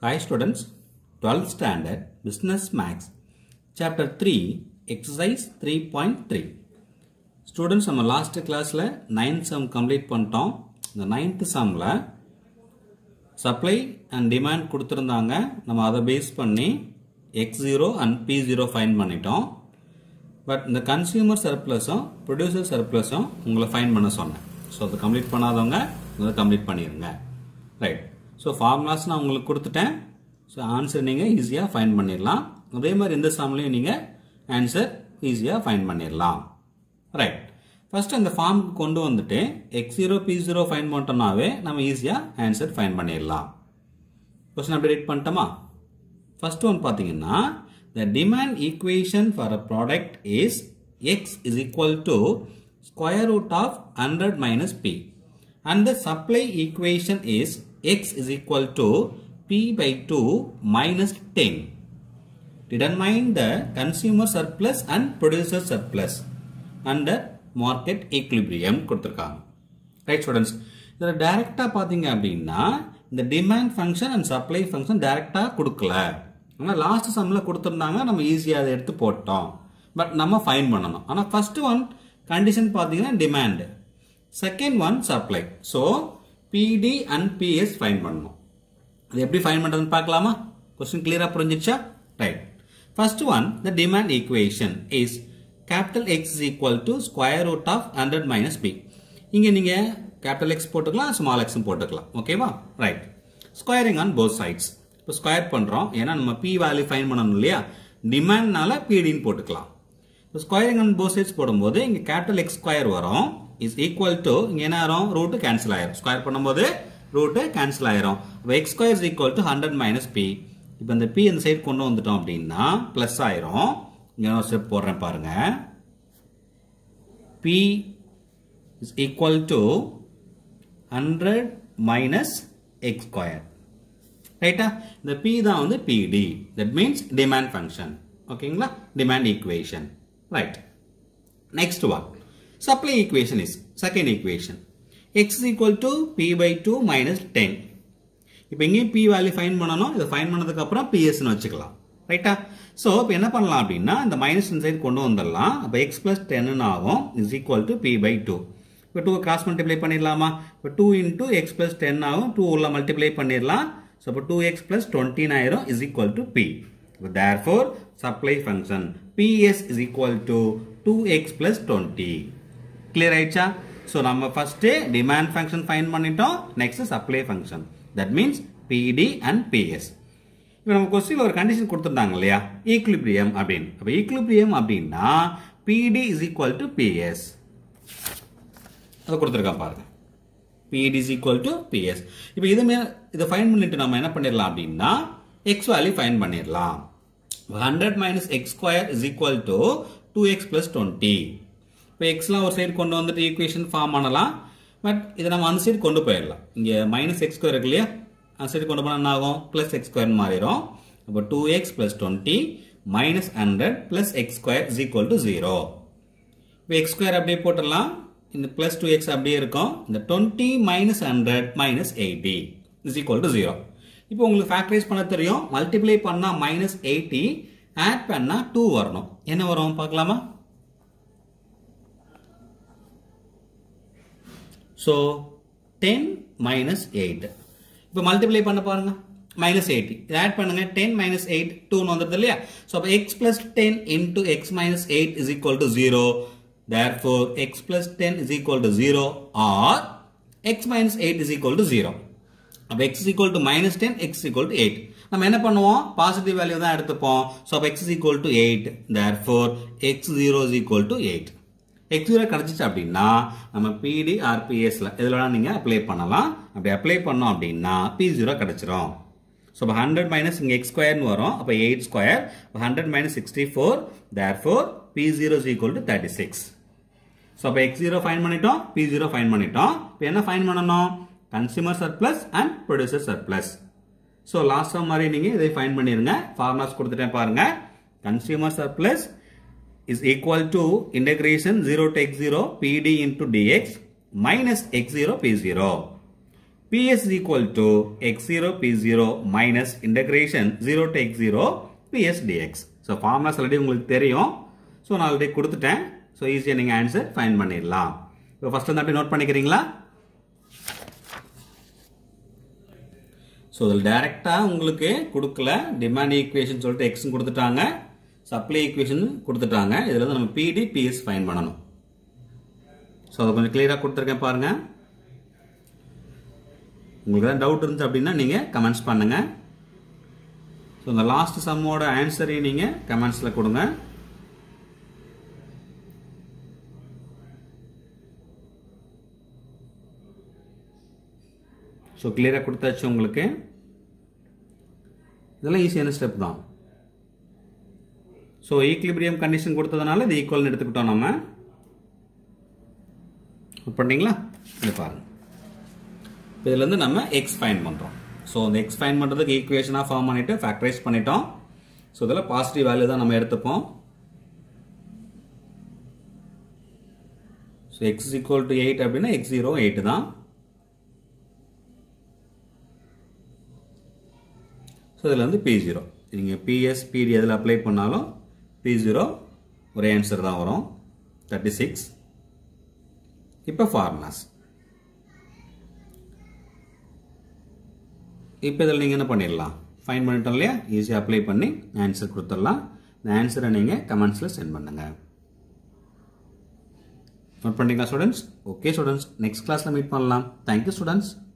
Hi students, 12th standard Business Max Chapter 3 Exercise 3.3 students நம்ம last கிளாஸில் ninth sum complete பண்ணிட்டோம் இந்த ninth சம்மில் சப்ளை அண்ட் டிமாண்ட் கொடுத்துருந்தாங்க நம்ம அதை பேஸ் பண்ணி X zero and P zero find பண்ணிட்டோம் பட் இந்த கன்சியூமர் சர்ப்ளஸும் ப்ரொடியூசர் சர்ப்ளஸும் உங்களை ஃபைன் பண்ண சொன்னேன் ஸோ அதை கம்ப்ளீட் பண்ணாதவங்க அதை கம்ப்ளீட் பண்ணிடுங்க ரைட் ஸோ ஃபார்முலாஸ் நான் உங்களுக்கு கொடுத்துட்டேன் ஸோ ஆன்சர் நீங்கள் ஈஸியாக ஃபைன் பண்ணிடலாம் அதே மாதிரி இந்த சம்லையும் நீங்கள் ஆன்சர் ஈஸியாக ஃபைன் பண்ணிடலாம் ரைட் ஃபர்ஸ்ட் அந்த ஃபார்ம் கொண்டு வந்துட்டு X zero P zero find பண்ணிட்டோம்னாவே நம்ம ஈஸியாக ஆன்சர் ஃபைன் பண்ணிடலாம் கொஸ்டின் அப்படி ரீட் பண்ணிட்டோமா ஃபர்ஸ்ட் ஒன் பார்த்தீங்கன்னா the demand equation for a product is x is equal to square root of 100 minus p and the supply equation is x is equal to p by 2 minus 10 determine the consumer surplus and producer surplus under market equilibrium கொடுத்திருக்காங்க right students இதில் டைரக்டாக பார்த்தீங்க அப்படின்னா இந்த demand function and supply function டைரக்டாக கொடுக்கல ஆனால் last சம்மில் கொடுத்துருந்தாங்க நம்ம ஈஸியாக அதை எடுத்து போட்டோம் பட் நம்ம ஃபைன் பண்ணணும் ஆனால் ஃபர்ஸ்ட் ஒன் கண்டிஷன் பார்த்தீங்கன்னா demand second one supply so PD and PS find பண்ணணும் அது எப்படி ஃபைன் பண்ணுறதுன்னு பார்க்கலாமா கொஸ்டின் கிளியராக புரிஞ்சிச்சா right first one the demand equation is capital X is equal to square root of hundred minus P இங்கே நீங்கள் கேபிட்டல் எக்ஸ் போட்டுக்கலாம் ஸ்மால் எக்ஸும் போட்டுக்கலாம் ஓகேவா right squaring on both sides இப்போ ஸ்கொயர் பண்ணுறோம் ஏன்னா நம்ம பி வேல்யூ ஃபைன் பண்ணணும் இல்லையா டிமாண்ட்னால பிடின்னு போட்டுக்கலாம் இப்போ ஸ்கொயரிங் ஆன் போத் சைட்ஸ் போடும்போது இங்கே கேபிட்டல் எக்ஸ் ஸ்கொயர் வரும் இஸ் ஈக்குவல் டு இங்கே என்ன ஆகும் ரூட்டு கேன்சல் ஆயிரும் ஸ்கொயர் பண்ணும்போது ரூட்டு கேன்சல் ஆயிரும் இப்போ X square is equal to hundred minus P இப்போ இந்த பி இந்த சைடு கொண்டு வந்துட்டோம் அப்படின்னா ப்ளஸ் ஆயிரும் இங்கே ஒரு ஸ்டெப் போடுறேன் பாருங்க P is equal to hundred minus X square ரைட்டா இந்த பி தான் வந்து PD that means demand function ஓகேங்களா demand equation right next one supply equation is second equation X is equal to P by two minus ten இப்போ இங்கேயும் B value fine பண்ணணும் இதை fine பண்ணதுக்கு அப்புறம் பிஎஸ்ன்னு வச்சுக்கலாம் ரைட்டா ஸோ இப்போ என்ன பண்ணலாம் அப்படின்னா இந்த மைனஸ் சைடு கொண்டு வந்துடலாம் அப்போ எக்ஸ் பிளஸ் டென்னு ஆகும் is equal to P by two இப்போ டூ கிராஸ் மல்டிப்ளை பண்ணிடலாமா இப்போ two into X plus ten ஆகும் டூ உள்ள மல்டிப்ளை பண்ணிடலாம் ஸோ இப்போ டூ எக்ஸ் பிளஸ் டுவெண்ட்டின் ஆயிரும் is equal to P therefore supply function PS is equal to two X plus twenty clear ஆயிடுச்சா ஸோ நம்ம ஃபர்ஸ்ட் டிமாண்ட் ஃபங்க்ஷன் ஃபைன் பண்ணிட்டோம் next supply function that means PD and PS இப்போ நம்ம question ஒரு condition கொடுத்துருந்தாங்க இல்லையா equilibrium அப்படின்னு அப்போ ஈக்குலிபிரியம் அப்படின்னா பிடி இஸ் ஈக்குவல் டு பிஎஸ் அதை கொடுத்துருக்கான் பாருங்க பிடி இஸ் ஈக்குவல் டு பிஎஸ் இப்போ இதுமே இதை ஃபைன் பண்ணிட்டு நம்ம என்ன பண்ணிடலாம் அப்படின்னா எக்ஸ் வேல்யூ ஃபைன் பண்ணிடலாம் hundred minus X square is equal to two X plus twenty இப்போ எக்ஸ்லாம் ஒரு சைடு கொண்டு வந்துட்டு ஈக்குவேஷன் ஃபார்ம் பண்ணலாம் பட் இதை நம்ம அந்த சைடு கொண்டு போயிடலாம் இங்கே மைனஸ் எக்ஸ் ஸ்கொயர் இருக்கு இல்லையா அந்த சைடு கொண்டு போனால் என்ன ஆகும் பிளஸ் எக்ஸ் ஸ்கொயர் மாறிடும் அப்போ two X plus twenty minus hundred plus X square is equal to zero இப்போ எக்ஸ் ஸ்கொயர் அப்படியே போட்டுடலாம் இந்த பிளஸ் டூ எக்ஸ் அப்படியே இருக்கும் இந்த twenty minus hundred minus eighty is equal to zero இப்போ உங்களுக்கு ஃபேக்டரைஸ் பண்ண தெரியும் மல்டிப்ளை பண்ணால் மைனஸ் எயிட்டி ஆட் பண்ணால் டூ வரணும் என்ன வரும் பார்க்கலாமா ஸோ டென் மைனஸ் எயிட் இப்போ மல்டிப்ளை பண்ண பாருங்க மைனஸ் எயிட்டி இதை ஆட் பண்ணுங்க டென் மைனஸ் எயிட் டூன்னு வந்துடுது இல்லையா ஸோ அப்போ X plus ten into X minus eight is equal to zero therefore x plus 10 is equal to 0 or x minus 8 is equal to 0 அப்ப x is equal to minus 10 x is equal to 8 நம்ம என்ன பண்ணுவோம் positive value தான் எடுத்துப்போம் so அப்ப x is equal to 8 therefore x0 is equal to 8 x0 கிடைச்சிச்சு அப்படின்னா நம்ம PD or PSல எதுல நீங்க அப்ளை பண்ணலாம் அப்படி அப்ளை பண்ணோம் அப்படின்னா P0 கிடைச்சிரும் ஸோ இப்போ ஹண்ட்ரட் மைனஸ் இங்கே எக்ஸ் ஸ்கொயர்னு வரும் அப்போ எயிட் ஸ்கொயர் இப்போ hundred minus sixty four therefore P zero is equal to thirty six so அப்போ எக்ஸ் ஜீரோ ஃபைன் பண்ணிட்டோம் பி ஜீரோ ஃபைன் பண்ணிட்டோம் இப்போ என்ன ஃபைன் பண்ணணும் consumer surplus and producer surplus so last மாதிரி நீங்கள் இதை ஃபைன் பண்ணிடுங்க ஃபார்முலாஸ் கொடுத்துட்டேன் பாருங்க consumer surplus is equal to integration zero to X zero PD into DX minus X zero P zero ps is equal to x0 p0 minus integration 0 to x0 ps dx so formulas already உங்களுக்கு தெரியும் so நான் already கொடுத்துட்டேன் so ஈஸியாக நீங்கள் answer find பண்ணிடலாம் இப்போ first வந்து அப்படியே நோட் பண்ணிக்கிறீங்களா ஸோ இதில் டைரெக்டாக உங்களுக்கு கொடுக்கல டிமாண்ட் ஈக்குவேஷன் சொல்லிட்டு எக்ஸ் கொடுத்துட்டாங்க சப்ளை ஈக்குவேஷன் கொடுத்துட்டாங்க இதில் வந்து நம்ம பிடி பிஎஸ் ஃபைன் பண்ணணும் ஸோ அதை கொஞ்சம் கிளியராக கொடுத்துருக்கேன் பாருங்கள் உங்களுக்கு ஏதாவது டவுட் இருந்துச்சு அப்படின்னா நீங்கள் கமெண்ட்ஸ் பண்ணுங்கள் ஸோ இந்த லாஸ்ட் சம்மோட ஆன்சரையும் நீங்கள் கமெண்ட்ஸில் கொடுங்க ஸோ கிளியராக கொடுத்தாச்சு உங்களுக்கு இதெல்லாம் ஈஸியான ஸ்டெப் தான் ஸோ ஈக்லிபிரியம் கண்டிஷன் கொடுத்ததுனால இது ஈக்குவல்னு எடுத்துக்கிட்டோம் நம்ம பண்ணிங்களா இது பாருங்க இதுலேருந்து நம்ம எக்ஸ் ஃபைன் பண்ணுறோம் ஸோ அந்த எக்ஸ் ஃபைன் பண்ணுறதுக்கு ஈக்குவேஷனாக ஃபார்ம் பண்ணிவிட்டு ஃபேக்டரைஸ் பண்ணிட்டோம் ஸோ இதில் பாசிட்டிவ் வேல்யூ தான் நம்ம எடுத்துப்போம் so X equal to eight அப்படின்னா எக்ஸ் ஜீரோ எயிட் தான் ஸோ இதில் வந்து பி ஜீரோ நீங்கள் பிஎஸ் பிடி எதில் அப்ளை பண்ணாலும் பி ஜீரோ ஒரே ஆன்சர் தான் வரும் தேர்ட்டி சிக்ஸ் இப்போ ஃபார்முலாஸ் இப்போ இதில் நீங்கள் என்ன பண்ணிடலாம் ஃபைன் பண்ணிட்டோம் இல்லையா ஈஸியாக அப்ளை பண்ணி ஆன்சர் கொடுத்துடலாம் இந்த ஆன்சரை நீங்கள் கமெண்ட்ஸில் சென்ட் பண்ணுங்கள் நோட் பண்ணிங்களா ஸ்டூடெண்ட்ஸ் ஓகே ஸ்டூடெண்ட்ஸ் நெக்ஸ்ட் கிளாஸில் மீட் பண்ணலாம் தேங்க்யூ ஸ்டூடெண்ட்ஸ்